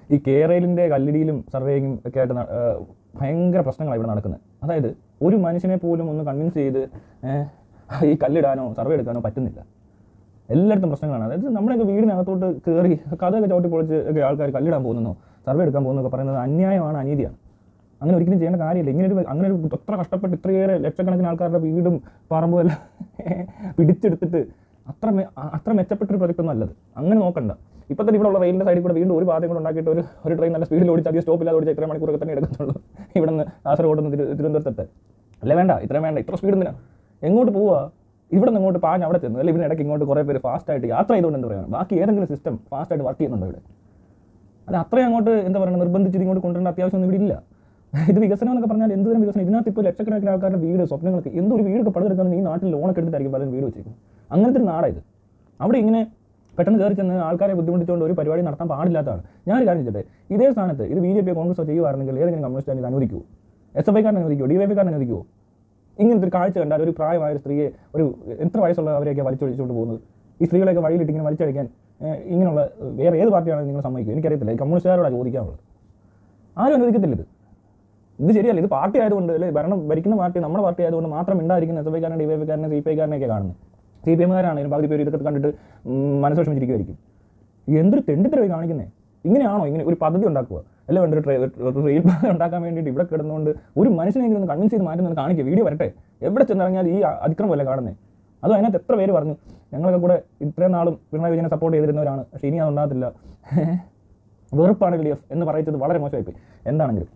ഈ കേരളിൻ്റെ കല്ലിടിയിലും സർവേയിങ്ങും ഒക്കെ ആയിട്ട് ന- ഏഹ് ഭയങ്കര പ്രശ്നങ്ങളാണ് ഇവിടെ നടക്കുന്നത് അതായത് ഒരു മനുഷ്യനെ പോലും ഒന്ന് കൺവിൻസ് ചെയ്ത് ഏഹ് ഈ കല്ലിടാനോ സർവേ എടുക്കാനോ പറ്റുന്നില്ല എല്ലായിടത്തും പ്രശ്നങ്ങളാണ് അതായത് നമ്മുടെയൊക്കെ വീടിനകത്തോട്ട് കയറി കഥയൊക്കെ ചവിട്ടി പൊളിച്ച് ഒക്കെ ആൾക്കാർ കല്ലിടാൻ പോകുന്നോ സർവേ എടുക്കാൻ പോകുന്നൊക്കെ പറയുന്നത് അന്യായമാണ് അനീതിയാണ് അങ്ങനെ ഒരിക്കലും ചെയ്യേണ്ട കാര്യമില്ല ഇങ്ങനെ ഒരു അങ്ങനെ ഒരു എത്ര കഷ്ടപ്പെട്ട് ഇത്രയേറെ ലക്ഷക്കണക്കിന് ആൾക്കാരുടെ വീടും പറമ്പും എല്ലാം പിടിച്ചെടുത്തിട്ട് അത്ര മെ- അ- അത്ര മെച്ചപ്പെട്ടൊരു പ്രൊജക്റ്റ് ഒന്നും അല്ലത് അങ്ങനെ നോക്കണ്ട ഇപ്പം തന്നെ ഇവിടെ ഉള്ള റെയിലിൻ്റെ സൈഡിൽ കൂടെ വീണ്ടും ഒരു പാതയും കൂടെ ഉണ്ടാക്കിയിട്ട് ഒരു ഒരു ട്രെയിൻ നല്ല സ്പീഡിൽ ഓടിച്ച് അധികം സ്റ്റോപ്പില്ലാതെ ഓടിച്ച് ഇത്ര മണിക്കൂറൊക്കെ തന്നെ എടുക്കത്തുള്ളൂ ഇവിടെ നിന്ന് കാസർഗോഡ് നിന്ന് തിരു തിരുവനന്തപുരത്തെത്ത് അല്ല വേണ്ട ഇത്രയും വേണ്ട ഇത്ര സ്പീഡ് എന്തിനാ എങ്ങോട്ട് പോവുക ഇവിടെ നിന്ന് ഇങ്ങോട്ട് പാഞ്ഞ് അവിടെ ചെന്നു അല്ലെങ്കിൽ ഇവിടെ ഇടയ്ക്ക് ഇങ്ങോട്ട് കുറേ പേര് ഫാസ്റ്റ് ആയിട്ട് യാത്ര ചെയ്തുകൊണ്ട് എന്താ പറയുക ബാക്കി ഏതെങ്കിലും സിസ്റ്റം ഫാസ്റ്റ് ആയിട്ട് വർക്ക് ചെയ്യുന്നുണ്ടോ ഇവിടെ അല്ല അത്രയും അങ്ങോട്ട് എന്താ പറയുക നിർബന്ധിച്ച് ഇങ്ങോട്ട് കൊണ്ടുവരേണ്ട അത്യാവശ്യം ഇവിടെ ഇല്ല ഇത് വികസനം എന്നൊക്കെ പറഞ്ഞാൽ എന്ത് തരം വികസനം ഇതിനകത്ത് ഇപ്പോൾ ലക്ഷക്കണക്കിന് ആൾക്കാരുടെ വീട് സ്വപ്നങ്ങളൊക്കെ എന്തൊരു വീടൊക്കെ പടുതെടുക്കുന്നത് ഈ നാട്ടിൽ ലോണൊക്കെ എടുത്തിട്ടായിരിക്കും പലരും വീട് വെച്ചിരിക്കുന്നത് അങ്ങനത്തെ ഒരു നാടാണ് ഇത് അവിടെ ഇങ്ങനെ പെട്ടെന്ന് കയറി ചെന്ന് ആൾക്കാരെ ബുദ്ധിമുട്ടിച്ചുകൊണ്ട് ഒരു പരിപാടി നടത്താൻ പാടില്ലാത്തതാണ് ഞാനൊരു കാര്യം ചെയ്തേ ഇതേ സ്ഥാനത്ത് ഇത് ബി ജെ പി കോൺഗ്രസ് ചെയ്യുവായിരുന്നെങ്കിൽ ഏതെങ്കിലും കമ്മ്യൂണിസ്റ്റ് ഇത് അനുവദിക്കുമോ എസ് എഫ് ഐക്കാരൻ അനുവദിക്കുമോ ഡി വൈ പി കാരൻ അനുവദിക്കുമോ ഇങ്ങനത്തെ ഒരു കാഴ്ച കണ്ടാൽ ഒരു പ്രായമായ ഒരു സ്ത്രീയെ ഒരു എത്ര വയസ്സുള്ള അവരെയൊക്കെ വലിച്ചൊഴിച്ചുകൊണ്ട് പോകുന്നത് ഈ സ്ത്രീകളെയൊക്കെ വഴിയിലിട്ട് ഇങ്ങനെ വലിച്ചഴിക്കാൻ ഏഹ്, ഇങ്ങനെയുള്ള ഏഹ്, വേറെ ഏത് പാർട്ടിയാണ് നിങ്ങൾ സമ്മതിക്കുക എനിക്കറിയത്തില്ല ഈ കമ്മ്യൂണിസ്റ്റുകാരോടാണ് ചോദിക്കാനുള്ളത് ആരും അനുവദിക്കത്തില്ല ഇത് ഇത് ശരിയല്ല ഇത് പാർട്ടി ആയതുകൊണ്ട് അല്ലെ ഭരണം ഭരിക്കുന്ന പാർട്ടി നമ്മുടെ പാർട്ടി ആയതുകൊണ്ട് മാത്രം ഉണ്ടായിരിക്കുന്ന എസ് എഫ് ഐക്കാരനെ ഡി വൈ കാരനെ സി പി ഐക്കാരനെയൊക്കെ കാണുന്നത് സി പി എമ്മുകാരാണെങ്കിലും പകുതി പേര് ഇതൊക്കെ കണ്ടിട്ട് ഉം, മനസ്സ് വിഷമിച്ചിരിക്കുമായിരിക്കും എന്തൊരു തെണ്ടിത്തരവായി കാണിക്കുന്നത് ഇങ്ങനെയാണോ ഇങ്ങനെ ഒരു പദ്ധതി ഉണ്ടാക്കുക അല്ല വേണ്ട ഒരു ട്രെ- ഒരു റെയിൽ പാത ഉണ്ടാക്കാൻ വേണ്ടിയിട്ട് ഇവിടെ കിടന്നുകൊണ്ട് ഒരു മനുഷ്യനെങ്കിലും ഒന്ന് കൺവിൻസ് ചെയ്ത് മാറ്റുന്നത് കാണിക്കുക വീഡിയോ വരട്ടെ എവിടെ ചെന്നിറങ്ങിയാൽ ഈ അതിക്രമമല്ലേ കാണുന്നത് അതും അതിനകത്ത് എത്ര പേര് പറഞ്ഞു ഞങ്ങളൊക്കെ കൂടെ ഇത്രയും നാളും പിണറായി വിജയനെ സപ്പോർട്ട് ചെയ്തിരുന്നവരാണ് പക്ഷേ ഇനി അതുണ്ടാകത്തില്ല വെറുപ്പാണ് എൽ ഡി എഫ് എന്ന് പറയുന്നത് വളരെ മോശമായിപ്പോയി എന്താണെങ്കിലും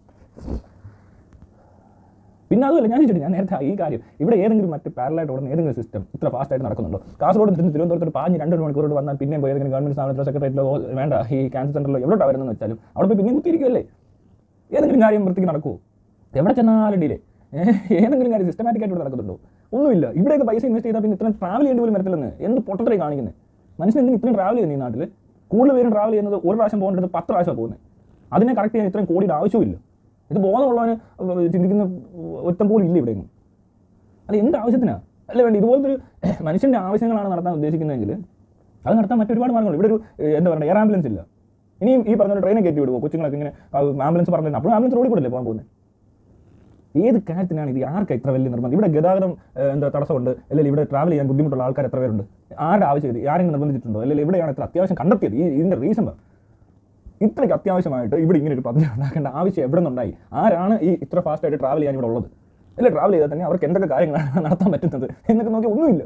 പിന്നെ അതുമല്ല ഞാൻ ചോദിച്ചിട്ട് ഞാൻ നേരത്തെ ഈ കാര്യം ഇവിടെ ഏതെങ്കിലും മറ്റ് പാരലായിട്ട് ഓടുന്ന ഏതെങ്കിലും സിസ്റ്റം ഇത്ര ഫാസ്റ്റ് ആയിട്ട് നടക്കുന്നുണ്ടോ കാസർഗോഡ് നിന്ന് തിരുവനന്തപുരത്ത് പാഞ്ഞ് രണ്ട് മണിക്കൂറോട് വന്നാൽ പിന്നെയും പോയി ഏതെങ്കിലും ഗവൺമെന്റ് സ്ഥാപനത്തിലോ സെക്രട്ടറിയിലോ വേണ്ട ഈ ക്യാൻസർ സെന്ററിലോ എവിടെ വരുന്നതെന്ന് വെച്ചാലും അവിടെ പോയി പിന്നെയും കുത്തിയിരിക്കുമല്ലേ ഏതെങ്കിലും കാര്യം വൃത്തിക്ക് നടക്കുമോ എവിടെ ചെന്നാലും ഡിലേ ഏതെങ്കിലും കാര്യം സിസ്റ്റമാറ്റിക് ആയിട്ട് ഇവിടെ നടക്കുന്നുണ്ടോ ഒന്നുമില്ല ഇവിടെയൊക്കെ പൈസ ഇൻവെസ്റ്റ് ചെയ്താൽ പിന്നെ ഇത്രയും ട്രാവൽ ചെയ്യേണ്ടി പോലും വരത്തില്ലെന്ന് എന്ത് പൊട്ടത്തരേ കാണിക്കുന്നത് മനുഷ്യൻ എന്തിനും ഇത്രയും ട്രാവൽ ചെയ്യുന്നത് ഈ നാട്ടിൽ കൂടുതൽ പേരും ട്രാവൽ ചെയ്യുന്നത് ഒരു പ്രാവശ്യം പോകേണ്ടത് പത്ത് പ്രാവശ്യമാണ് പോകുന്നത് അതിനെ കറക്റ്റ് ചെയ്യാൻ ഇത്രയും കോടിയുടെ ആവശ്യമില്ല ഇത് ബോധമുള്ളവന് ചിന്തിക്കുന്ന ഒരുത്തം പോലും ഇല്ല ഇവിടെയൊന്നും അല്ല എന്ത് ആവശ്യത്തിനാ അല്ല വേണ്ട ഇതുപോലത്തെ ഒരു മനുഷ്യൻ്റെ ആവശ്യങ്ങളാണ് നടത്താൻ ഉദ്ദേശിക്കുന്നതെങ്കിൽ അത് നടത്താൻ മറ്റൊരുപാട് മാർഗ്ഗങ്ങൾ ഇവിടെ ഒരു ഏഹ്, എന്താ പറയുക എയർ ആംബുലൻസ് ഇല്ല ഇനിയും ഈ പറഞ്ഞ ട്രെയിനെ കയറ്റി വിടുമോ കൊച്ചുങ്ങളൊക്കെ ഇങ്ങനെ ആംബുലൻസ് പറഞ്ഞു അപ്പോൾ ആംബുലൻസ് റോഡിൽ കൂടെ അല്ലേ പോകാൻ പോകുന്നത് ഏത് കാര്യത്തിനാണ് ഇത് ആർക്കാ ഇത്ര വലിയ നിർബന്ധം ഇവിടെ ഗതാഗതം ഏഹ്, എന്താ തടസ്സമുണ്ട് അല്ലെങ്കിൽ ഇവിടെ ട്രാവൽ ചെയ്യാൻ ബുദ്ധിമുട്ടുള്ള ആൾക്കാർ എത്ര പേരുണ്ട് ആരുടെ ആവശ്യം ഇത് ആരെങ്കിലും നിർബന്ധിച്ചിട്ടുണ്ടോ അല്ലെങ്കിൽ എവിടെയാണ് ഇത്ര അത്യാവശ്യം കണ്ടെത്തിയത് ഈ ഇതിൻ്റെ റീസൺ ഇത്രയ്ക്ക് അത്യാവശ്യമായിട്ട് ഇവിടെ ഇങ്ങനെ ഒരു പദ്ധതി ഉണ്ടാക്കേണ്ട ആവശ്യം എവിടെ നിന്നുണ്ടായി ആരാണ് ഈ ഇത്ര ഫാസ്റ്റ് ആയിട്ട് ട്രാവൽ ചെയ്യാൻ ഇവിടെ ഉള്ളത് അല്ല ട്രാവൽ ചെയ്താൽ തന്നെ അവർക്ക് എന്തൊക്കെ കാര്യങ്ങളാണ് നടത്താൻ പറ്റുന്നത് എന്നൊക്കെ നോക്കി ഒന്നുമില്ല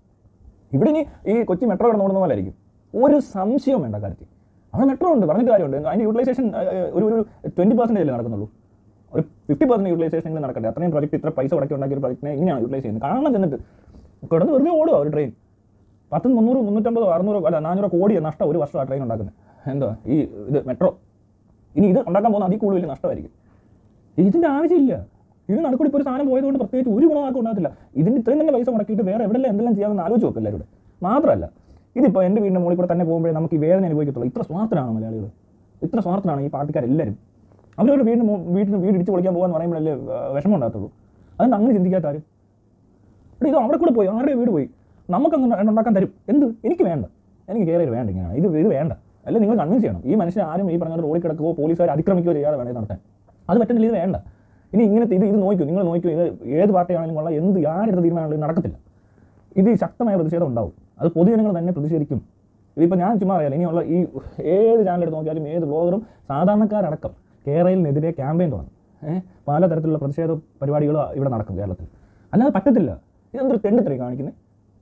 ഇവിടെ ഇനി ഈ കൊച്ചി മെട്രോ കിടന്ന് ഓടുന്ന പോലെ ആയിരിക്കും ഒരു സംശയവും വേണ്ട കാര്യത്തിൽ അവിടെ മെട്രോ ഉണ്ട് പറഞ്ഞിട്ട് കാര്യമുണ്ട് അതിൻ്റെ യൂട്ടിലൈസേഷൻ ഒരു ഒരു ട്വൻറ്റി പെർസെൻറ്റേജ് അല്ലേ നടക്കുന്നുള്ളൂ ഒരു ഫിഫ്റ്റി പെർസെൻറ്റ് യൂട്ടിലൈസേഷൻ നടക്കട്ടെ അത്രയും പ്രൊജക്ട് ഇത്ര പൈസ മുടക്കി ഉണ്ടാക്കിയ ഒരു പ്രൊജക്റ്റിനെ ഇങ്ങനെയാണ് യൂട്ടിലൈസ് ചെയ്യുന്നത് കാണാൻ ചെന്നിട്ട് കിടന്ന് വെറുതെ ഓടുക ഒരു ട്രെയിൻ പത്ത് മുന്നൂറ് മുന്നൂറ്റമ്പതോ അറുന്നൂറോ അല്ല നാനൂറോ കോടിയോ നഷ്ടം ഒരു വർഷം ആ ട്രെയിൻ ഉണ്ടാക്കുന്നത് എന്താ ഈ ഇത് മെട്രോ ഇനി ഇത് ഉണ്ടാക്കാൻ പോകുന്ന അതിൽ കൂടുതൽ നഷ്ടമായിരിക്കും ഇതിൻ്റെ ആവശ്യമില്ല ഇത് നടുക്കൂടി ഇപ്പോൾ ഒരു സാധനം പോയതുകൊണ്ട് പ്രത്യേകിച്ച് ഒരു ഗുണമാർക്കും ഉണ്ടാകത്തില്ല ഇതിന് ഇത്രയും തന്നെ പൈസ മുടക്കിയിട്ട് വേറെ എവിടെയെല്ലാം എന്തെല്ലാം ചെയ്യാമെന്ന് ആലോചിച്ച് നോക്കും എല്ലാവരും മാത്രമല്ല ഇതിപ്പോൾ എൻ്റെ വീടിൻ്റെ മുകളിൽ കൂടെ തന്നെ പോകുമ്പോഴേ നമുക്ക് ഈ വേദന അനുഭവിക്കത്തുള്ളൂ ഇത്ര സ്വാർത്ഥനാണ് മലയാളികൾ ഇത്ര സ്വാർത്ഥനാണ് ഈ പാർട്ടിക്കാരെല്ലാവരും അവരവരുടെ വീടിന് മു- വീട്ടിന് വീട് ഇടിച്ച് പൊളിക്കാൻ പോകാന്ന് പറയുമ്പോഴല്ലേ ആ, വിഷമം ഉണ്ടാകത്തുള്ളൂ അതുകൊണ്ട് അങ്ങനെ ചിന്തിക്കാത്ത ആരും ഇവിടെ ഇത് അവിടെ കൂടെ പോയി ആരുടെ വീട് പോയി നമുക്കങ്ങ് ഉണ്ടാക്കാൻ തരും എന്ത് എനിക്ക് വേണ്ട എനിക്ക് കയറി വേണ്ട ഇങ്ങനെ ഇത് ഇത് വേണ്ട അല്ല നിങ്ങൾ കൺവിൻസ് ചെയ്യണം ഈ മനുഷ്യൻ ആരും ഈ പറഞ്ഞ റോഡിൽ കിടക്കുകയോ പോലീസുകാർ അതിക്രമിക്കുകയോ ചെയ്യാതെ വേണേ നടത്താൻ അത് പറ്റുന്നില്ല ഇത് വേണ്ട ഇനി ഇങ്ങനത്തെ ഇത് ഇത് നോക്കൂ നിങ്ങൾ നോക്കൂ ഇത് ഏത് പാർട്ടിയാണെങ്കിലും കൊള്ളാം എന്ത് ആരുടെ തീരുമാനമാണെങ്കിലും നടക്കത്തില്ല ഇത് ശക്തമായ പ്രതിഷേധം ഉണ്ടാവും അത് പൊതുജനങ്ങൾ തന്നെ പ്രതിഷേധിക്കും ഇതിപ്പോൾ ഞാൻ ചുമ്മാ അറിയാലോ ഇനിയുള്ള ഈ ഏത് ചാനൽ എടുത്ത് നോക്കിയാലും ഏത് ബ്ലോഗറും സാധാരണക്കാരടക്കം കേരളത്തിനെതിരെ ക്യാമ്പയിൻ തുടങ്ങും ഏഹ് പലതരത്തിലുള്ള പ്രതിഷേധ പരിപാടികൾ ഇവിടെ നടക്കും കേരളത്തിൽ അല്ലാതെ പറ്റത്തില്ല ഇതെന്തൊരു തെണ്ടിത്തറി കാണിക്കുന്നത്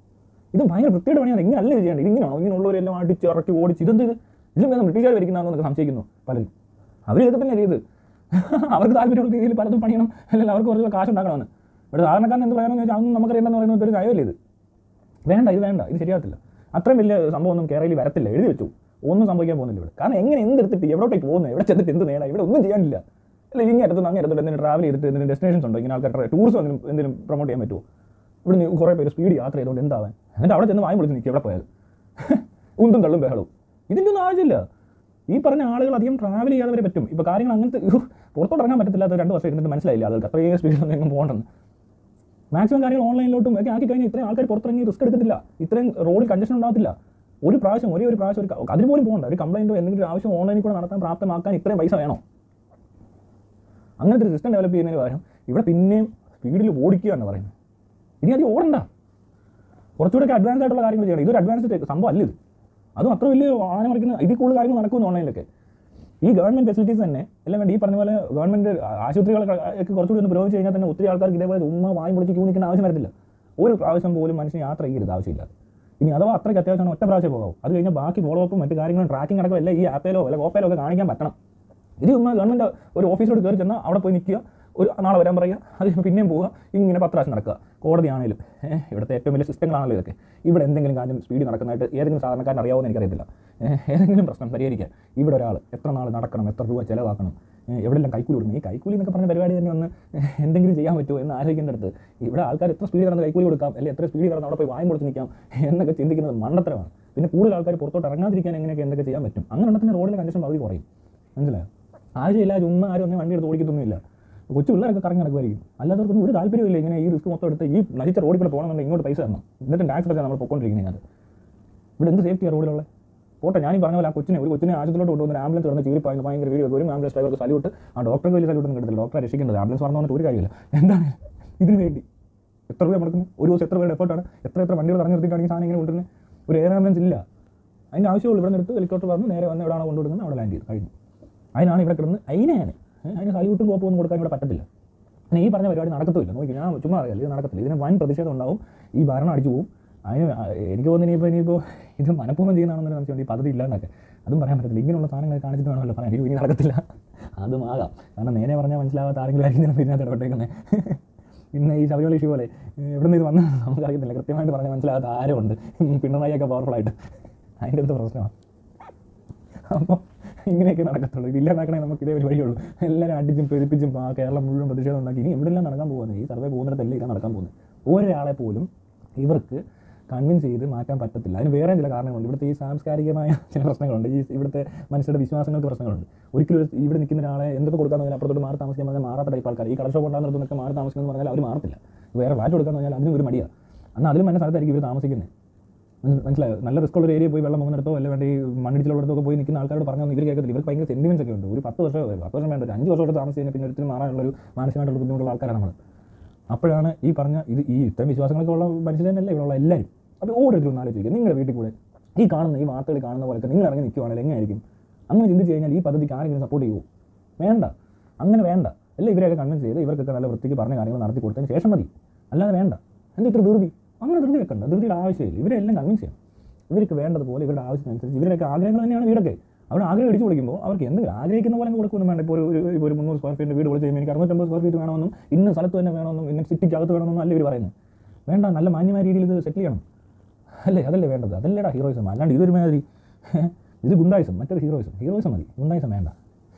ഇത് ഭയങ്കര വൃത്തിയുടെ പണിയാണ് ഇങ്ങനെ അല്ല ഇത് ചെയ്യേണ്ടത് ഇതിങ്ങനെയാണോ ഇങ്ങനെയുള്ളവരെല്ലാം അടിച്ച് ഇറക്കി ഓടിച്ച് ഇതെന്ത് ഇത് ഇതിലും വേണം ബ്രിട്ടീഷുകാർ ഭരിക്കുന്നതെന്നൊക്കെ സംശയിക്കുന്നു പലരും അവർ ഇതൊക്കെ തന്നെ ചെയ്ത് അവർക്ക് താല്പര്യമുള്ള രീതിയിൽ പലതും പണിയണം അല്ലെങ്കിൽ അവർക്ക് കുറച്ച് കാശ് ഉണ്ടാക്കണമെന്ന് ഇവിടെ സാധാരണക്കാരൻ എന്ത് പറയണമെന്ന് ചോദിച്ചാൽ അതൊന്നും നമുക്കറിയണ്ടെന്ന് പറയുന്നത് ഒരു കാര്യമല്ലേ ഇത് വേണ്ട ഇത് വേണ്ട ഇത് ശരിയാകത്തില്ല അത്രയും വലിയ സംഭവമൊന്നും കേരളയിൽ വരത്തില്ല എഴുതി വെച്ചു ഒന്നും സംഭവിക്കാൻ പോകുന്നില്ല ഇവിടെ കാരണം എങ്ങനെ എന്തെടുത്തിട്ട് എവിടോട്ടേക്ക് പോകുന്നത് എവിടെ ചെന്നിട്ട് എന്ത് നേടാം ഇവിടെ ഒന്നും ചെയ്യാനില്ല അല്ല ഇങ്ങനെ അടുത്തുനിന്ന് അങ്ങേ അടുത്തോട്ട് എന്തെങ്കിലും ട്രാവൽ ചെയ്തിട്ട് എന്തെങ്കിലും ഡെസ്റ്റിനേഷൻസ് ഉണ്ടോ ഇങ്ങനെ ആൾക്കാർ ടൂറിസം എന്തെങ്കിലും എന്തെങ്കിലും പ്രൊമോട്ട് ചെയ്യാൻ പറ്റുമോ ഇവിടെ നിന്ന് കുറേ പേര് സ്പീഡ് യാത്ര ചെയ്തുകൊണ്ട് എന്താവാൻ എന്നിട്ട് അവിടെ ചെന്ന് വായി വിളിച്ച് നിൽക്കുക എവിടെ പോയാൽ ഉന്തും തള്ളും ബഹളവും ഇതിൻ്റെ ഒന്നും ആവശ്യമില്ല ഈ പറഞ്ഞ ആളുകൾ അധികം ട്രാവൽ ചെയ്യാതെ വരെ പറ്റും ഇപ്പോൾ കാര്യങ്ങൾ അങ്ങനത്തെ ഉഹ്, പുറത്തോട്ട് ഇറങ്ങാൻ പറ്റത്തില്ലാത്ത രണ്ട് വർഷം ഇരുന്നിട്ട് മനസ്സിലായില്ല ആളുകൾക്ക് അത്രയും സ്പീഡിൽ ഒന്നും പോകണ്ടെന്ന് മാക്സിമം കാര്യങ്ങൾ ഓൺലൈനിലോട്ടും ഒക്കെ ആക്കി കഴിഞ്ഞാൽ ഇത്രയും ആൾക്കാർ പുറത്തിറങ്ങി റിസ്ക് എടുക്കത്തില്ല ഇത്രയും റോഡിൽ കഞ്ചഷൻ ഉണ്ടാകത്തില്ല ഒരു പ്രാവശ്യം ഒരേ ഒരു പ്രാവശ്യം ഒരു ക- അതിന് പോലും പോകണ്ട ഒരു കംപ്ലൈൻറ്റോ എന്തെങ്കിലും ഒരു ആവശ്യം ഓൺലൈനിൽ കൂടെ നടത്താൻ പ്രാപ്തമാക്കാൻ ഇത്രയും പൈസ വേണോ അങ്ങനത്തെ ഒരു സിസ്റ്റം ഡെവലപ്പ് ചെയ്യുന്നതിന് പകരം ഇവിടെ പിന്നെയും സ്പീഡിൽ ഓടിക്കുകയാണ് പറയുന്നത് ഇനി അധികം ഓടണ്ട കുറച്ചുകൂടെ അഡ്വാൻസ് ആയിട്ടുള്ള കാര്യങ്ങൾ ചെയ്യണം ഇതൊരു അഡ്വാൻസ്ഡ് സംഭവം അല്ല ഇത് അതും അത്ര വലിയ ആന മറിക്കുന്ന ഇതിൽ കൂടുതൽ കാര്യങ്ങൾ നടക്കുന്നു ഓൺലൈനിലൊക്കെ ഈ ഗവൺമെൻറ് ഫെസിലിറ്റീസ് തന്നെ എല്ലാം വേണ്ടി ഈ പറഞ്ഞ പോലെ ഗവൺമെൻറ് ആശുപത്രികളൊക്കെ ഒക്കെ കുറച്ചുകൂടി ഒന്ന് പുരോഗമിച്ച് കഴിഞ്ഞാൽ തന്നെ ഒത്തിരി ആൾക്കാർക്ക് ഇതേപോലെ ഉമ്മ വായും പൊളിച്ച് ക്യൂ നിൽക്കേണ്ട ആവശ്യം വരത്തില്ല ഒരു പ്രാവശ്യം പോലും മനുഷ്യൻ യാത്ര ചെയ്യരുത് ആവശ്യമില്ല ഇനി അഥവാ അത്രയ്ക്ക് അത്യാവശ്യമാണ് ഒറ്റ പ്രാവശ്യം പോകാവും അത് കഴിഞ്ഞാൽ ബാക്കി ഫോളോ അപ്പും മറ്റു കാര്യങ്ങളും ട്രാക്കിംഗ് അടക്കം എല്ലാം ഈ ആപ്പിലോ അല്ല ഓപ്പയിലോ ഒക്കെ കാണിക്കാൻ പറ്റണം ഇത് ചുമ്മാ ഗവൺമെൻറ് ഒരു ഓഫീസിലോട്ട് കയറി ചെന്നാൽ അവിടെ പോയി നിൽക്കുക ഒരു നാളെ വരാൻ പറയുക അത് കഴിഞ്ഞ് പിന്നെയും പോവുക ഇങ്ങനെ പത്ത് പ്രാവശ്യം നടക്കുക കോടതിയാണേലും ഏഹ് ഇവിടുത്തെ ഏറ്റവും വലിയ സിസ്റ്റങ്ങളാണല്ലോ ഇതൊക്കെ ഇവിടെ എന്തെങ്കിലും കാര്യം സ്പീഡിൽ നടക്കുന്നതായിട്ട് ഏതെങ്കിലും സാധാരണക്കാരൻ അറിയാവുന്ന എനിക്കറിയത്തില്ല ഏഹ് ഏതെങ്കിലും പ്രശ്നം പരിഹരിക്കാൻ ഇവിടെ ഒരാൾ എത്ര നാൾ നടക്കണം എത്ര രൂപ ചിലവാക്കണം ഏഹ് എവിടെയെല്ലാം കൈക്കൂലി കൊടുക്കണം ഈ കൈക്കൂലി എന്നൊക്കെ പറഞ്ഞ പരിപാടി തന്നെ വന്ന് ഏഹ് എന്തെങ്കിലും ചെയ്യാൻ പറ്റുമോ എന്ന് ആലോചിക്കേണ്ട അടുത്ത് ഇവിടെ ആൾക്കാർ എത്ര സ്പീഡിൽ നടന്ന് കൈക്കൂലി കൊടുക്കാം അല്ലെങ്കിൽ എത്ര സ്പീഡിൽ നടന്ന് അവിടെ പോയി വായും കൊടുത്ത് നിൽക്കാം എന്നൊക്കെ ചിന്തിക്കുന്നത് മണ്ടത്തരമാണ് പിന്നെ കൂടുതൽ ആൾക്കാർ പുറത്തോട്ട് ഇറങ്ങാതിരിക്കാൻ എങ്ങനെയൊക്കെ എന്തൊക്കെ ചെയ്യാൻ പറ്റും അങ്ങനെ ഉണ്ടെങ്കിൽ റോഡിലെ കണ്ടീഷൻ പകുതി കുറയും മനസ്സിലായോ ആവശ്യമില്ല ചുമ്മാ ആരും ഒന്നും വണ്ടി എടുത്ത് ഓടിക്കത്തൊന്നുമില്ല കൊച്ചു പിള്ളേരൊക്കെ കറങ്ങി നടക്കുമായിരിക്കും അല്ലാത്തവർക്കൊന്നും ഒരു താല്പര്യമില്ല ഇങ്ങനെ ഈ റിസ്ക് മൊത്തം എടുത്ത് ഈ നശിച്ച റോഡിൽ കൂടെ പോകണമെന്നുണ്ടെങ്കിൽ ഇങ്ങോട്ട് പൈസ തരണം എന്നിട്ട് ടാക്സ് അടച്ചാൽ നമ്മൾ പൊക്കോണ്ടിരിക്കുന്നത് അത് ഇവിടെ എന്ത് സേഫ്റ്റിയാണ് റോഡിലുള്ള പോട്ടെ ഞാൻ ഈ പറഞ്ഞ പോലെ ആ കൊച്ചിനെ ഒരു കൊച്ചിനെ ആശുപത്രിയിലോട്ട് കൊണ്ടുവന്ന ആംബുലൻസ് കിടന്ന് ചീരിപ്പായി ഭയങ്കര വീഡിയോ ഒരു ആംബുലൻസ് ഡ്രൈവർക്ക് സല്യൂട്ട് ആ ഡോക്ടർക്ക് വലിയ സല്യൂട്ട് ഒന്നും കിട്ടത്തില്ല ഡോക്ടറെ രക്ഷിക്കേണ്ടത് ആംബുലൻസ് പറഞ്ഞു വന്നിട്ട് ഒരു കാര്യമില്ല എന്താണ് ഇതിന് വേണ്ടി എത്ര രൂപ മുടക്കുന്നത് ഒരു ദിവസം എത്ര പേരുടെ എഫേർട്ടാണ് എത്ര എത്ര വണ്ടികൾ പറഞ്ഞു നിർത്തിയിട്ടാണെങ്കിൽ സാധനം ഇങ്ങനെ കൊണ്ടുവരുന്നത് ഒരു എയർ ആംബുലൻസ് ഇല്ല അതിൻ്റെ ആവശ്യമുള്ളൂ ഇവിടെ നിന്ന് എടുത്ത് ഹെലികോപ്റ്റർ പറഞ്ഞു നേരെ വന്ന് എവിടെയാണ് കൊണ്ടുവിടുന്നത് അവിടെ ലാൻഡ് ചെയ്തു കഴിഞ്ഞു അതിനാണ് ഇവിടെ കിടന്ന് അതിനെയാണ് അതിന് സല്യൂട്ടും കോപ്പൊന്നും കൊടുക്കാൻ ഇവിടെ പറ്റത്തില്ല പിന്നെ ഈ പറഞ്ഞ പരിപാടി നടക്കത്തുമില്ല നോക്കി ഞാൻ ചുമ്മാ അറിയാം ഇത് നടക്കത്തില്ല ഇതിന് വൻ പ്രതിഷേധം ഉണ്ടാവും ഈ ഭരണം അടിച്ചു പോകും അതിന് ആ, എനിക്ക് തോന്നുന്നു ഇനിയിപ്പോൾ ഇനിയിപ്പോൾ ഇത് മനഃപൂർവ്വം ചെയ്യുന്നതാണെന്ന് സംശയമുണ്ട് ഈ പദ്ധതി ഇല്ലാണ്ടൊക്കെ അതും പറയാൻ പറ്റത്തില്ല ഇങ്ങനെയുള്ള സാധനങ്ങൾ കാണിച്ചിട്ട് വേണമല്ലോ പറയാൻ എനിക്ക് ഇനി നടക്കത്തില്ല അതും ആകാം കാരണം നേരെ പറഞ്ഞാൽ മനസ്സിലാവാത്ത ആരെങ്കിലും ആയിരിക്കും ചിലപ്പോൾ ഇതിനകത്ത് ഇടപെട്ടേക്കുന്നത് ഇന്ന് ഈ ശബരിമല ഇഷ്യൂ പോലെ എവിടെ നിന്ന് ഇത് വന്ന് നമുക്കറിയത്തില്ല കൃത്യമായിട്ട് പറഞ്ഞാൽ മനസ്സിലാകാത്ത ആരുമുണ്ട് പിണറായിയൊക്കെ പവർഫുള്ളായിട്ട് അതിൻ്റെ അടുത്ത പ്രശ്നമാണ് അപ്പോൾ ഇങ്ങനെയൊക്കെ നടക്കത്തുള്ളൂ ഇത് ഇല്ലാതാക്കണേ നമുക്ക് ഇതേ ഒരു വഴിയുള്ളൂ എല്ലാവരും അടിച്ചും പെരുപ്പിച്ചും ആ കേരളം മുഴുവൻ പ്രതിഷേധം ഉണ്ടാക്കി ഇനി എവിടെയെല്ലാം നടക്കാൻ പോകുന്നത് ഈ സർവേ പോകുന്നിടത്തല്ല ഇതാണ് നടക്കാൻ പോകുന്നത് ഒരാളെ പോലും ഇവർക്ക് കൺവിൻസ് ചെയ്ത് മാറ്റാൻ പറ്റത്തില്ല അതിന് വേറെ ചില കാരണങ്ങളുണ്ട് ഇവിടുത്തെ ഈ സാംസ്കാരികമായ ചില പ്രശ്നങ്ങളുണ്ട് ഈ ഇവിടുത്തെ മനുഷ്യരുടെ വിശ്വാസങ്ങൾക്ക് പ്രശ്നങ്ങളുണ്ട് ഒരിക്കലും ഒരു- ഇവിടെ നിൽക്കുന്ന ഒരാളെ എന്തൊക്കെ കൊടുക്കാന്ന് പറഞ്ഞാൽ അപ്പുറത്തോട്ട് മാറി താമസിക്കാൻ പറഞ്ഞാൽ മാറാത്ത ടൈപ്പ് ആൾക്കാർ ഈ കടഷോ കൊണ്ടാകുന്നിടത്തൊക്കെ മാറി താമസിക്കുന്നത് പറഞ്ഞാൽ അവർ മാറത്തില്ല വേറെ ഫ്ലാറ്റ് കൊടുക്കാന്ന് പറഞ്ഞാൽ അതിനും ഒരു മടിയാണ് എന്നാൽ അതിലും നല്ല സ്ഥലത്തായിരിക്കും ഇവർ താമസിക്കുന്നത് മനസ്സി- മനസ്സിലായോ നല്ല റിസ്ക് ഉള്ള ഒരു ഏരിയ പോയി വെള്ളം പോകുന്നിടത്തോ അല്ല വേണ്ടി മണ്ണിടിച്ചിലുള്ളിടത്തൊക്കെ പോയി നിൽക്കുന്ന ആൾക്കാരോട് പറഞ്ഞാൽ ഇവർ കേൾക്കത്തില്ല ഇവർക്ക് ഭയങ്കര സെന്റിമെൻസ് ഒക്കെ ഉണ്ട് ഒരു പത്ത് വർഷം പത്ത് വർഷം വേണ്ട ഒരു അഞ്ച് വർഷമായിട്ട് താമസിച്ച് കഴിഞ്ഞാൽ പിന്നെ ഒരിക്കലും മാറാനുള്ള ഒരു മാനസികമായിട്ടുള്ള ബുദ്ധിമുട്ടുള്ള ആൾക്കാരാണ് നമ്മൾ അപ്പോഴാണ് ഈ പറഞ്ഞ ഇത് ഈ ഇത്തരം വിശ്വാസങ്ങളൊക്കെ ഉള്ള മനുഷ്യർ തന്നെയല്ലേ ഇവിടെയുള്ള എല്ലാവരും അപ്പോൾ ഓരോരുത്തരും ഒന്ന് ആലോചിക്കുക നിങ്ങളുടെ വീട്ടിൽ കൂടെ ഈ കാണുന്ന ഈ വാർത്തകൾ കാണുന്ന പോലൊക്കെ നിങ്ങൾ ഇറങ്ങി നിൽക്കുവാണെങ്കിൽ എങ്ങനെയായിരിക്കും അങ്ങനെ ചിന്തിച്ച് കഴിഞ്ഞാൽ ഈ പദ്ധതിക്ക് ആരെങ്കിലും സപ്പോർട്ട് ചെയ്യുമോ വേണ്ട അങ്ങനെ വേണ്ട അല്ല ഇവരെയൊക്കെ കൺവിൻസ് ചെയ്ത് ഇവർക്കൊക്കെ നല്ല വൃത്തിക്ക് പറഞ്ഞ കാര്യങ്ങൾ നടത്തി കൊടുത്തതിന് ശേഷം മതി അല്ലാതെ വേണ്ട എന്താ ഇത്ര ധൃതി അങ്ങനെ ധൃതി വെക്കണ്ട ധൃതിയുടെ ആവശ്യമില്ല ഇവരെല്ലാം കൺവിൻസ് ചെയ്യണം ഇവർക്ക് വേണ്ടതുപോലെ ഇവരുടെ ആവശ്യത്തിനനുസരിച്ച് ഇവരൊക്കെ ആഗ്രഹങ്ങൾ തന്നെയാണ് വീടൊക്കെ അവർ ആഗ്രഹം അടിച്ചു കൊടുക്കുമ്പോൾ അവർക്ക് എന്ത് ആഗ്രഹിക്കുന്ന പോലെ അങ്ങ് കൊടുക്കൊന്നും വേണ്ട ഇപ്പോൾ ഒരു ഒരു- ഇപ്പോൾ ഒരു മുന്നൂറ് സ്ക്വയർ ഫീറ്റ് വീട് വിളിച്ച് കഴിയുമ്പോൾ എനിക്ക് അറുന്നൂറ്റമ്പത് സ്ക്വയർ ഫീറ്റ് വേണമെന്നും ഇന്ന സ്ഥലത്ത് തന്നെ വേണമെന്നും ഇന്ന സിറ്റിക്ക് അകത്ത് വേണമെന്നും അല്ല ഇവർ പറയുന്നത് വേണ്ട നല്ല മാന്യമായ രീതിയിൽ ഇത് സെറ്റിൽ ചെയ്യണം അല്ലേ അതല്ലേ വേണ്ടത് അതല്ലേടാ ഹീറോയിസം അല്ലാണ്ട് ഇതൊരു മാതിരി ഇത് ഗുണ്ടായിസം മറ്റൊരു ഹീറോയിസം ഹീറോയിസം മതി ഗുണ്ടായിസം വേണ്ട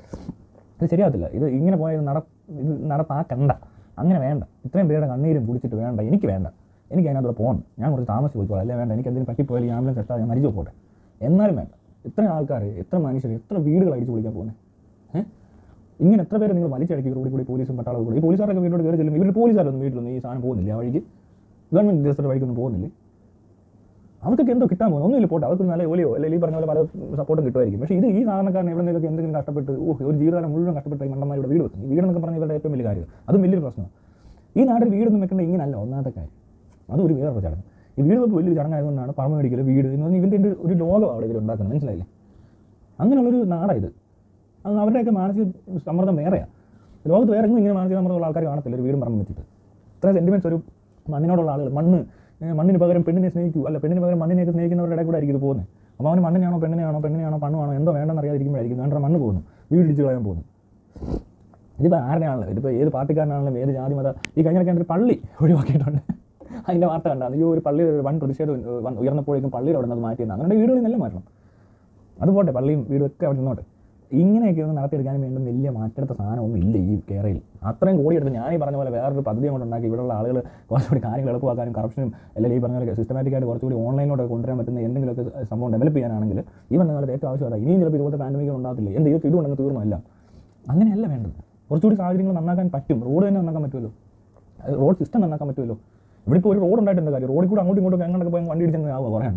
ഇത് ശരിയാകത്തില്ല ഇത് ഇങ്ങനെ പോയത് നട ഇത് നടപ്പാക്കണ്ട അങ്ങനെ വേണ്ട ഇത്രയും പേരുടെ കണ്ണീരും കുടിച്ചിട്ട് വേണ്ട എനിക്ക് വേണ്ട എനിക്ക് അതിനകത്തൂടെ പോകണം ഞാൻ കുറച്ച് താമസിച്ച് പോയിക്കോളാം അല്ലേ വേണ്ട എനിക്ക് എന്തെങ്കിലും പറ്റിപ്പോയാൽ ഈ ആംബുലൻസ് എത്താൻ ഞാൻ മരിച്ചു പോട്ടെ എന്നാലും വേണ്ട ഇത്ര ആൾക്കാർ എത്ര മനുഷ്യർ എത്ര വീടുകൾ അടിച്ചു പൊളിക്കാൻ പോകുന്നത് ഏഹ് ഇങ്ങനെ എത്ര പേര് നിങ്ങൾ വലിച്ചടക്കി റോഡിൽ കൂടി പോലീസും പട്ടാളവും കൂടി ഈ പോലീസുകാരൊക്കെ വീട്ടിലോട്ട് കയറി ചെല്ലും ഇവർ പോലീസുകാരൊന്നും വീട്ടിലൊന്നും ഈ സാധനം പോകുന്നില്ല ആ വഴിക്ക് ഗവൺമെൻറ് ഉദ്യോഗസ്ഥരുടെ വഴിക്കൊന്നും പോകുന്നില്ലേ അവർക്കൊക്കെ എന്തോ കിട്ടാൻ പോകുന്നു ഒന്നുമില്ല പോട്ടെ അവർക്ക് നല്ല ജോലിയോ അല്ലെങ്കിൽ ഈ പറഞ്ഞ പോലെ പല സപ്പോർട്ടും കിട്ടുമായിരിക്കും പക്ഷേ ഇത് ഈ സാധാരണക്കാരൻ എവിടെ നിന്നൊക്കെ എന്തെങ്കിലും കഷ്ടപ്പെട്ട് ഓ ഒരു ജീവിതകാലം മുഴുവൻ കഷ്ടപ്പെട്ട് ഈ മണ്ടന്മാരുടെ വീട് വെക്കും ഈ വീടെന്നൊക്കെ പറഞ്ഞാൽ ഇവരുടെ ഏറ്റവും വലിയ കാര്യം അതും വലിയൊരു പ്രശ്നമാണ് ഈ നാട്ടിൽ വീടൊന്നും വെക്കേണ്ട ഇങ്ങനല്ല ഒന്നാമത്തെ കാര്യം അതൊരു വേറൊരു ചടങ്ങ് ഈ വീട് വെപ്പ് വലിയൊരു ചടങ്ങായതുകൊണ്ടാണ് പറമ്പ് മേടിക്കൽ വീട് എന്ന് പറഞ്ഞാൽ ഇവൻ്റെ ഒരു ലോകം അവിടെ ഇതിൽ ഉണ്ടാക്കുന്നത് മനസ്സിലായില്ലേ അങ്ങനെയുള്ളൊരു നാടാണ് ഇത് അത് അവരുടെയൊക്കെ മാനസിക സമ്മർദ്ദം വേറെയാണ് ലോകത്ത് വേറെ എങ്ങും ഇങ്ങനെ മാനസിക സമ്മർദ്ദമുള്ള ആൾക്കാർ കാണത്തില്ല ഒരു വീടും പറമ്പ് വെച്ചിട്ട് ഇത്രയും സെൻറ്റിമെൻറ്റ്സ് ഒരു മണ്ണിനോടുള്ള ആളുകൾ മണ്ണ് ഏഹ് മണ്ണിന് പകരം പെണ്ണിനെ സ്നേഹിക്കൂ അല്ല പെണ്ണിന് പകരം മണ്ണിനെയൊക്കെ സ്നേഹിക്കുന്നവരുടെ ഇടയിൽ കൂടെ ആയിരിക്കും ഇത് പോകുന്നത് അപ്പോൾ അവന് മണ്ണിനെയാണോ പെണ്ണിനെയാണോ പെണ്ണിനെയാണോ പണ്ണുവാണോ എന്തോ വേണ്ടെന്ന് അറിയാതിരിക്കുമ്പോഴായിരിക്കും വേണ്ട മണ്ണ് പോകുന്നു വീടിടിച്ച് കളയാൻ പോകുന്നു ഇതിപ്പോൾ ആരുടെയാണല്ലോ ഇതിപ്പോൾ ഏത് പാർട്ടിക്കാരനാണെങ്കിലും ഏത് ജാതി മത ഈ കഴിഞ്ഞ ഒരു പള്ളി ഒഴിവാക്കിയിട്ടുണ്ട് അതിൻ്റെ വാർത്ത കണ്ടാണ് ഈ ഒരു പള്ളി ഒരു വൻ പ്രതിഷേധം ഏഹ്, വൻ ഉയർന്നപ്പോഴേക്കും പള്ളിയിൽ അവിടെ നിന്ന് മാറ്റിയെന്ന് അങ്ങനെ വീടുകളിൽ നിന്നെല്ലാം മാറ്റണം അതുപോട്ടെ പള്ളിയും വീടും ഒക്കെ അവിടെ നിന്നോട്ടെ ഇങ്ങനെയൊക്കെ ഒന്ന് നടത്തിയെടുക്കാനും വേണ്ടി വലിയ മാറ്റെടുത്ത സാധനമൊന്നും ഇല്ല ഈ കേരളയിൽ അത്രയും കോടി എടുത്ത് ഞാൻ ഈ പറഞ്ഞ പോലെ വേറൊരു പദ്ധതി കൊണ്ട് ഉണ്ടാക്കി ഇവിടെയുള്ള ആളുകൾ കുറച്ചുകൂടി കാര്യങ്ങൾ എളുപ്പമാക്കാനും കറപ്ഷനും അല്ലെങ്കിൽ ഈ പറഞ്ഞ പോലെ സിസ്റ്റമാറ്റിക് ആയിട്ട് കുറച്ചുകൂടി ഓൺലൈനിലൂടെ കൊണ്ടുവരാൻ പറ്റുന്ന എന്തെങ്കിലുമൊക്കെ സംഭവം ഡെവലപ്പ് ചെയ്യാനാണെങ്കിൽ ഈ പറഞ്ഞ കാലത്ത് ഏറ്റവും ആവശ്യമാണ് ഇനിയും ചിലപ്പോൾ ഇതുപോലത്തെ പാൻഡമികൾ ഉണ്ടാകത്തില്ല എന്ത് ഇതൊക്കെ ഇതുകൊണ്ടങ്ങ് തീർന്നല്ല അങ്ങനെയല്ല വേണ്ടത് കുറച്ചുകൂടി സാഹചര്യങ്ങൾ നന്നാക്കാൻ പറ്റും റോഡ് തന്നെ നന്നാക്കാൻ പറ്റുമല്ലോ റോഡ് സിസ്റ്റം നന്നാക്കാൻ പറ്റുമല്ലോ ഇവിടെ ഇപ്പോൾ ഒരു റോഡ് ഉണ്ടായിട്ട് എന്താ കാര്യം റോഡിൽ കൂടെ അങ്ങോട്ടും ഇങ്ങോട്ടും എങ്ങോട്ടൊക്കെ പോയി വണ്ടി ഇടിച്ചെന്ന് ആവുക പറയാണ്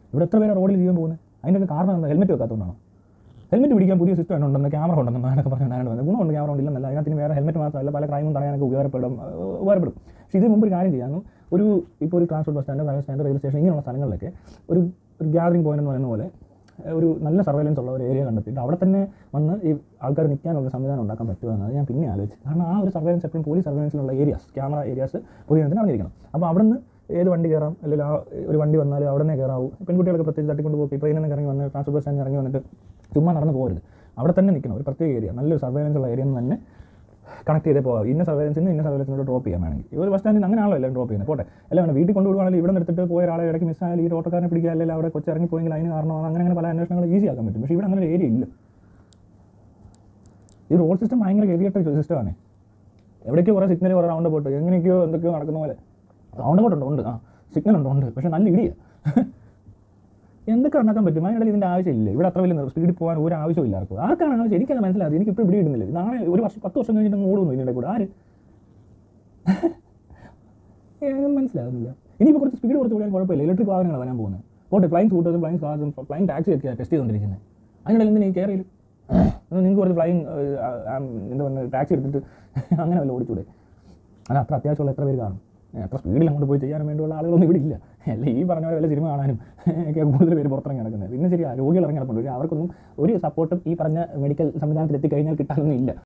ഇവിടെ എത്ര പേര് റോഡിൽ ജീവൻ പോകുന്നത് അതിൻ്റെയൊക്കെ കാരണം എന്താ ഹെൽമെറ്റ് വെക്കാത്തതുകൊണ്ടാണോ ഹെൽമെറ്റ് പിടിക്കാൻ പുതിയ സിസ്റ്റം ഉണ്ടെന്ന് ക്യാമറ ഉണ്ടെന്ന് ഞാനൊക്കെ പറഞ്ഞു ഞാനോട് വന്നത് ഗുണമുണ്ട് ക്യാമറ ഉണ്ടില്ലെന്നല്ല അതിനകത്ത് ഇനി വേറെ ഹെൽമെറ്റ് മാത്രമല്ല പല ക്രൈമും തടയാനൊക്കെ ഉപകാരപ്പെടും ഏഹ് ഉപകാരപ്പെടും പക്ഷേ ഇതിന് മുമ്പ് ഒരു കാര്യം ചെയ്യാം ഒരു ഇപ്പോൾ ഒരു transport bus stand railway stand railway station ഇങ്ങനെയുള്ള സ്ഥലങ്ങളിലൊക്കെ ഒരു ഒരു ഗ്യാതറിംഗ് പോയിന്റ് എന്ന് പറയുന്ന പോലെ ഏഹ് ഒരു നല്ല സർവൈലൻസ് ഉള്ള ഒരു ഏരിയ കണ്ടെത്തിയിട്ട് അവിടെ തന്നെ വന്ന് ഈ ആൾക്കാർ നിൽക്കാനുള്ള സംവിധാനം ഉണ്ടാക്കാൻ പറ്റുമോ എന്നത് ഞാൻ പിന്നെ ആലോചിച്ചു കാരണം ആ ഒരു സർവൈലൻസ് എപ്പോഴും പോലീസ് സർവൈലൻസിലുള്ള ഏരിയാസ് ക്യാമറ ഏരിയാസ് പൊതുജനത്തിന് അറിഞ്ഞിരിക്കണം അപ്പോൾ അവിടെ നിന്ന് ഏത് വണ്ടി കയറാം അല്ലെങ്കിൽ ആ ഒരു വണ്ടി വന്നാൽ അവിടെ നിന്ന് കയറാവൂ പെൺകുട്ടികളൊക്കെ പ്രത്യേകിച്ച് തട്ടിക്കൊണ്ട് പോകും ട്രെയിനിൽ നിന്ന് ഇറങ്ങി വന്ന് ട്രാൻസ്പോർട്ട് ബസ് സ്റ്റാൻഡിൽ ഇറങ്ങി വന്നിട്ട് ചുമ്മാ നടന്ന് പോകരുത് അവിടെ തന്നെ നിൽക്കണം ഒരു പ്രത്യേക ഏരിയ നല്ലൊരു സർവൈലൻസ് ഉള്ള ഏരിയ തന്നെ കണക്ട് ചെയ്തേ പോകാം ഇന്ന സർവൈലൻസിൽ നിന്ന് ഇന്ന സർവൈലൻസിനോട് ഡ്രോപ്പ് ചെയ്യാൻ വേണമെങ്കിൽ ഈ ഒരു ബസ് സ്റ്റാൻഡിൽ നിന്ന് അങ്ങനെയാണല്ലോ എല്ലാം ഡ്രോപ്പ് ചെയ്യുന്നത് പോട്ടെ എല്ലാം വേണം വീട്ടിൽ കൊണ്ടുപോകുകയാണെങ്കിൽ ഇവിടെ നിന്ന് എടുത്തിട്ട് പോയ ഒരാളെ ഇടയ്ക്ക് മിസ്സായാലും ഈ ഓട്ടോക്കാരനെ പിടിക്കുക അല്ലെങ്കിൽ അവിടെ കൊച്ചിറങ്ങി പോയെങ്കിൽ അതിന് കാരണമാണ് അങ്ങനെ അങ്ങനെ പല അന്വേഷണങ്ങൾ ഈസി ആക്കാൻ പറ്റും പക്ഷേ ഇവിടെ അങ്ങനെ ഒരു ഏരിയ ഇല്ല ഈ റോഡ് സിസ്റ്റം ഭയങ്കര ഗതികെട്ട സിസ്റ്റമാണ് എവിടേക്കോ കുറേ സിഗ്നൽ കുറേ റൗണ്ട് പോട്ട് എങ്ങനെയൊക്കെയോ എന്തൊക്കെയോ നടക്കുന്ന പോലെ റൗണ്ട് പോട്ടുണ്ട് ഉണ്ട് ആ സിഗ്നൽ ഉണ്ട് ഉണ്ട് പക്ഷേ നല്ല ഇടിയാണ് എന്തൊക്കെ ഉണ്ടാക്കാൻ പറ്റും അതിനിടയിൽ ഇതിൻ്റെ ആവശ്യമില്ല ഇവിടെ അത്ര വലിയ സ്പീഡിൽ പോകാൻ ഒരു ആവശ്യമില്ല ആർക്കും ആർക്കാണ് ആവശ്യം എനിക്കത് മനസ്സിലായത് എനിക്ക് ഇപ്പോൾ ഇവിടെ ഇടുന്നില്ല നാളെ ഒരു വർഷം പത്ത് വർഷം കഴിഞ്ഞിട്ട് അങ്ങ് ഓടുന്നു ഇതിൻ്റെ കൂടെ ആര് ഏതും മനസ്സിലാകുന്നില്ല ഇനിയിപ്പോൾ കുറച്ച് സ്പീഡ് കുറച്ച് കൂടിയാൽ കുഴപ്പമില്ല ഇലക്ട്രിക് വാഹനങ്ങളാണ് വരാൻ പോകുന്നത് പോട്ടെ ഫ്ലൈങ് സ്കൂട്ടേഴ്സും ഫ്ലൈങ് കാർസും ഫ്ലൈങ് ടാക്സി ഒക്കെ ടെസ്റ്റ് ചെയ്തുകൊണ്ടിരിക്കുന്നത് അതിനിടയിൽ എന്തിനാ ഈ കയറിയിൽ നിങ്ങൾക്ക് കുറച്ച് ഫ്ലൈങ് എന്താ പറയുക ടാക്സി എടുത്തിട്ട് അങ്ങനെ വല്ല ഓടിച്ചൂടെ അത് അത്ര അത്യാവശ്യമുള്ള എത്ര പേര് കാണും ഏ, അത്ര സ്പീഡിൽ അങ്ങോട്ട് പോയി ചെയ്യാൻ വേണ്ടിയുള്ള ആളുകളൊന്നും ഇവിടെ ഇല്ല അല്ല ഈ പറഞ്ഞ പോലെ വല്ല സിനിമ കാണാനും ഒക്കെ കൂടുതൽ പേര് പുറത്തിറങ്ങി നടക്കുന്നത് പിന്നെ ശരി രോഗികൾ ഇറങ്ങി നടപ്പുണ്ട് പക്ഷേ അവർക്കൊന്നും ഒരു സപ്പോർട്ടും ഈ പറഞ്ഞ മെഡിക്കൽ സംവിധാനത്തിൽ എത്തിക്കഴിഞ്ഞാൽ കിട്ടാനൊന്നും ഇല്ല